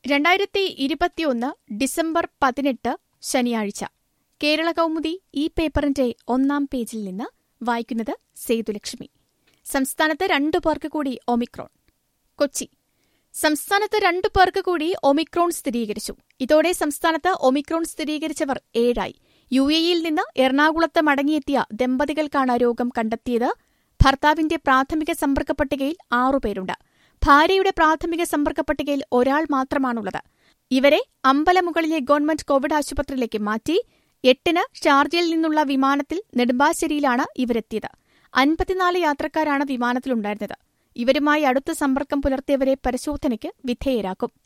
രണ്ടായിരത്തി ഇരുപത്തിയൊന്ന് ഡിസംബർ പതിനെട്ട് ശനിയാഴ്ച കേരള കൗമുദി ഈ പേപ്പറിന്റെ ഒന്നാം പേജിൽ നിന്ന് വായിക്കുന്നത് സേതുലക്ഷ്മി സംസ്ഥാനത്ത് രണ്ടു പേർക്ക് കൂടി ഒമിക്രോൺ കൊച്ചി സംസ്ഥാനത്ത് രണ്ടു പേർക്ക് കൂടി ഒമിക്രോൺ സ്ഥിരീകരിച്ചു ഇതോടെ സംസ്ഥാനത്ത് ഒമിക്രോൺ സ്ഥിരീകരിച്ചവർ ഏഴായി യു എയിൽ നിന്ന് എറണാകുളത്ത് മടങ്ങിയെത്തിയ ദമ്പതികൾക്കാണ് രോഗം കണ്ടെത്തിയത് ഭർത്താവിന്റെ പ്രാഥമിക സമ്പർക്ക പട്ടികയിൽ ആറുപേരുണ്ട് ഭാര്യയുടെ പ്രാഥമിക സമ്പർക്ക പട്ടികയിൽ ഒരാൾ മാത്രമാണുള്ളത് ഇവരെ അമ്പലമുകളിലെ ഗവൺമെന്റ് കോവിഡ് ആശുപത്രിയിലേക്ക് മാറ്റി എട്ടിന് ഷാർജയിൽ നിന്നുള്ള വിമാനത്തിൽ നെടുമ്പാശ്ശേരിയിലാണ് ഇവരെത്തിയത് അൻപത്തിനാല് യാത്രക്കാരാണ് വിമാനത്തിലുണ്ടായിരുന്നത് ഇവരുമായി അടുത്ത സമ്പർക്കം പുലർത്തിയവരെ പരിശോധനയ്ക്ക് വിധേയരാക്കും